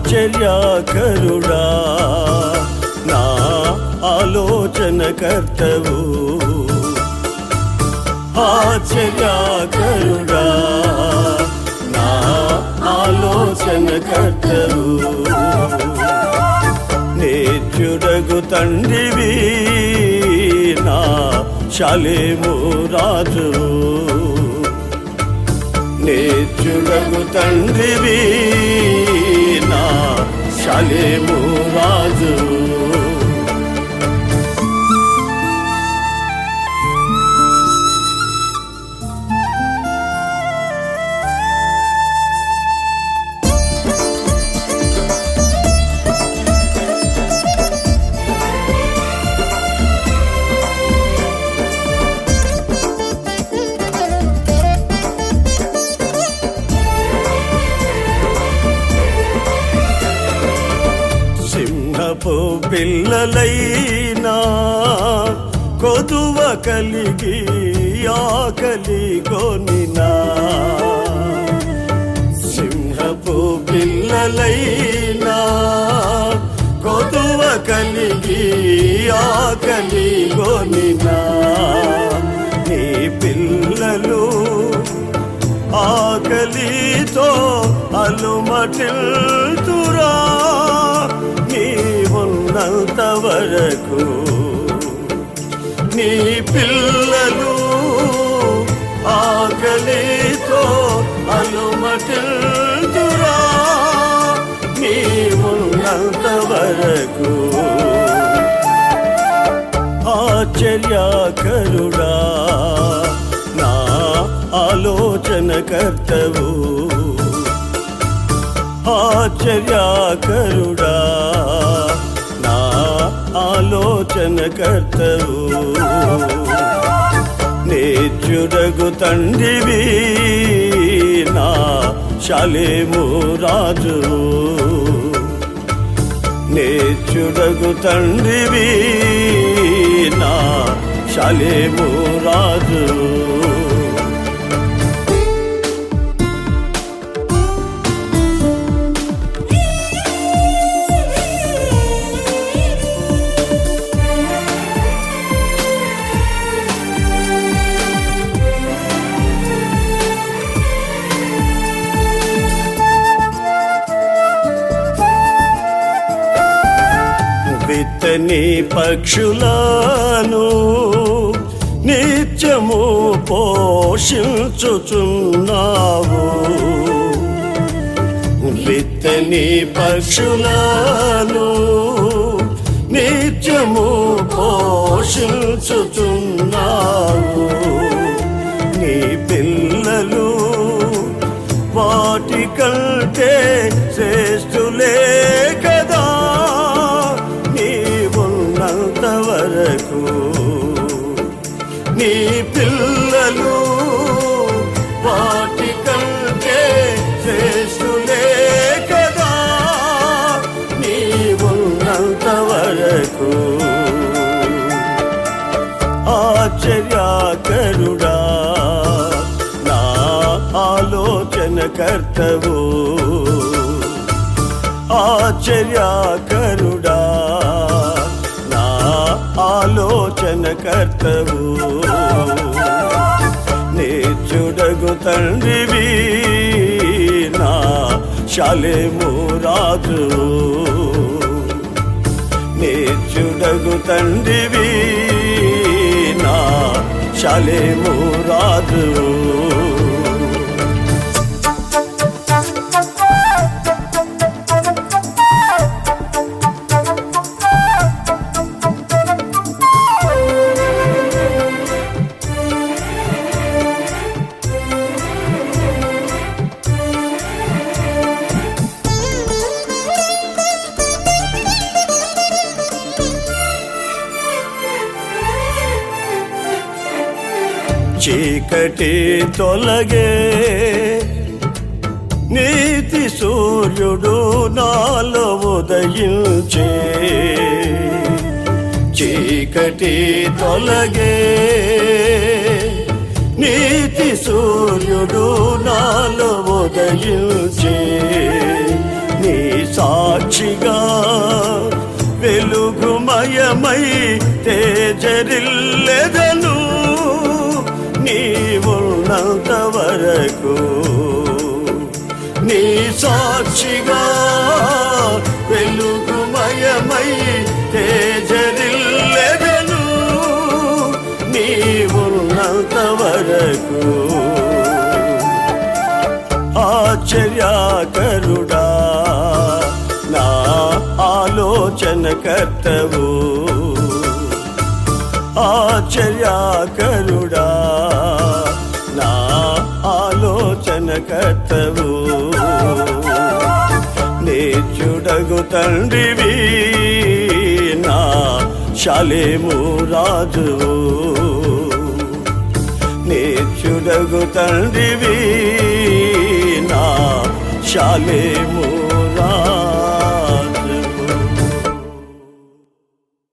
ఆశ్చర్యకరుడా నా ఆలోచన కర్తవు ఆశ్చర్యకరుడా నా ఆలోచన కర్తవు నేర్చుడగు తండ్రివి నా శాలేము రాజు నేర్చుడగు తండ్రివి నా శాలేము రాజు సింహపు పిల్లలైనా కొదువ కలిగి ఆకలి కొనినా సింహపు పిల్లలైనా కొదువ కలిగి ఆకలి కొనినా నీ పిల్లలు ఆకలితో అలుమటిల్తురా నీ ఉన్నంత వరకు నీ పిల్లలు ఆకలితో అలుమటిల్తురా నీ ఉన్నంత వరకు ఆశ్చర్యకరుడా నా ఆలోచన కర్తవు ఆశ్చర్యకరుడా నా ఆలోచన కర్తవు నేర్చుడగు తండ్రివి నా శాలేము రాజు నేర్చుడగు తండ్రివి నా శాలేము రాజు విత్తని పక్షులను నిత్యము పోషించుచున్నావు విత్తని పక్షులను నిత్యము పోషించుచున్నావు నీ పిల్లలు వాటి కంటే శ్రేష్ఠులే కదా నీవున్నంత వరకు నీ పిల్లలు వాటి కంటే శ్రేష్ఠులే కదా నీవున్నంత వరకు ఆశ్చర్యకరుడా నా ఆలోచన కర్తవు ఆశ్చర్యకరుడా నా ఆలోచన కర్తవు నేర్చుడగు తండ్రివి నా శాలేము రాజు నేర్చుడగు తండ్రివి నా శాలేము రాజు చీకటి తొలగే నీతి సూర్యుడు నాలో ఉదయించే చీకటి తొలగే నీతి సూర్యుడు నాలో ఉదయించే నీ సాక్షిగా వెలుగుమయమై తేజరిల్లెదను నీ ఉన్నంత వరకు నీ సాక్షిగా వెలుగుమయమై తేజరిల్లెదను నీ ఉన్నంత వరకు ఆశ్చర్యాకరుడా నా ఆలోచన కర్తవు ఆశ్చర్యాకరుడా నా ఆలోచన కర్తవు నే చూడగు తండ్రివి నా శాలేము రాజువు నే చూడగు తండ్రివి నా శాలేము